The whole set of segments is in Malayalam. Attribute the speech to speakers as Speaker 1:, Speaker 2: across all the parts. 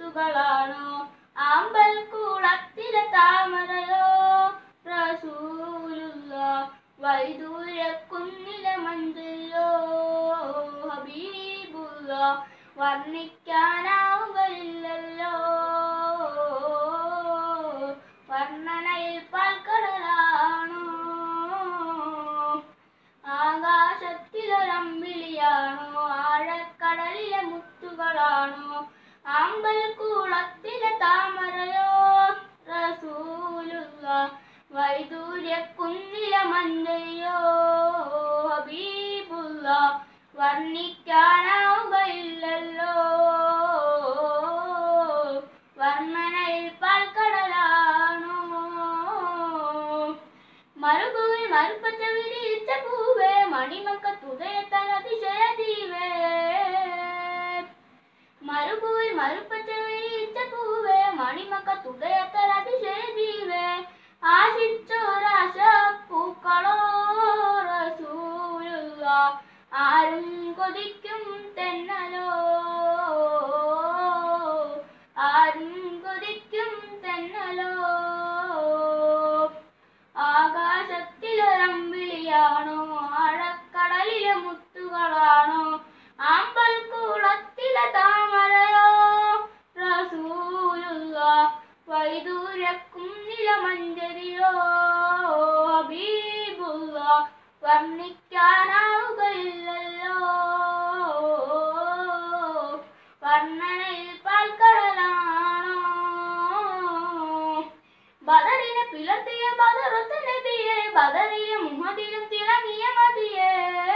Speaker 1: മുത്തുകളാണോ ആമ്പൽ കുളത്തിലെ താമരയോ റസൂലുള്ള വൈദൂര കുന്നിലെ മഞ്ചയോ ഹബീബുള്ള വർണ്ണിക്കാനാവുകയില്ലല്ലോ വർണ്ണനയിൽ പാൽക്കടലാണോ ആകാശത്തിലൊരമ്പിളിയാണോ ആഴക്കടലിലെ മുത്തുകളാണോ ആമ്പൽ കൂളത്തിലെ താമരയോ റസൂലുള്ള വൈദൂര്യ കുന്നിലെ മഞ്ഞയോ ഹബീബുള്ള വർണ്ണിക്കാനാവുകയില്ലല്ലോ വർണ്ണനയിൽ പാൽക്കടലാണോ മറുപൂവിൽ മറുപ്പച്ച വിരിച്ച പൂവേ മണിമക്ക തുതയത്താൻ അതിശയ ദീവേ മറുപൂവിൽ മറുപ്പച്ച വിരിച്ച പൂവേ മണിമക്ക തുതയത്താൻ അതിശയ ദീവേ ആശിച്ചോരാശ പൂക്കളോ റസൂലുള്ള ആരും കൊതിക്കും തെന്നലോ ആരും കൊതിക്കും തെന്നലോ ആകാശത്തിലൊരമ്പിളിയാണോ ആഴക്കടലിലെ മുത്തുകളാണോ ആമ്പൽ കുളത്തിലെ താമരയോ റസൂലുള്ള വൈദൂരക്കുന്നില മഞ്ചരിയോ ഹബീബുള്ള വർണ്ണിക്കാനാവുകയില്ലല്ലോ വർണ്ണനയിൽ പാൽക്കടലാണോ ബദറിനെ പിളർത്തിയ ബദറത്ത് നബിയെ ബദറിലെ മുഹദിലും തിളങ്ങിയ മതിയെ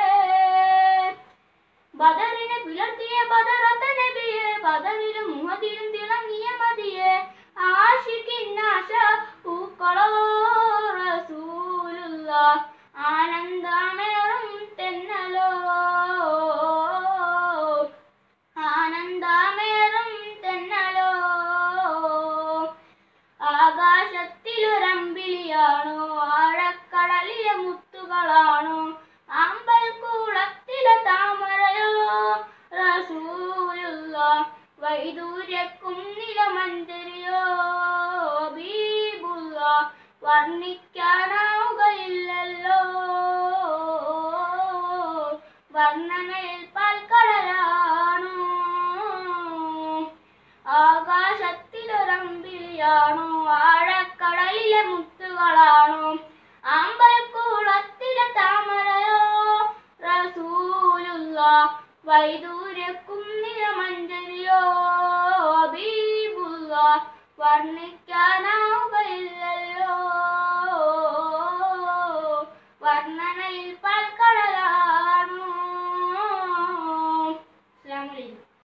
Speaker 1: ബദറിനെ പിളർത്തിയ ബദറത്ത് നബിയെ ബദറിലും മുഹദിലും തിളങ്ങിയ മതിയെ ആശിക്കിന്നാശ പൂക്കളോ റസൂലുള്ള ആനന്ദമേറും തെന്നലോ ആനന്ദമേറും തെന്നലോ ആകാശത്തിലൊരമ്പിളിയാണോ ആഴക്കടലിലെ മുത്തുകളാണോ അമ്പൽ കൂളത്തിലെ താമരയോ റസൂലുള്ള വൈദൂര്യക്കുന്നില മഞ്ചരിയോ ബീബുള്ള വർണ്ണിക്കാനാവുകയില്ലല്ലോ വർണ്ണനയിൽ പാൽക്കടലാണോ ആകാശത്തിലൊരമ്പിളിയാണോ ആഴക്കടലിലെ മുത്തുകളാണോ അമ്പൽക്കൂളത്തിലെ താമരയോ റസൂലുള്ള വൈദൂര്യക്കുന്നില മഞ്ചരിയോ ഹബീബുള്ള വർണ്ണിക്കാനാവുകയില്ലല്ലോ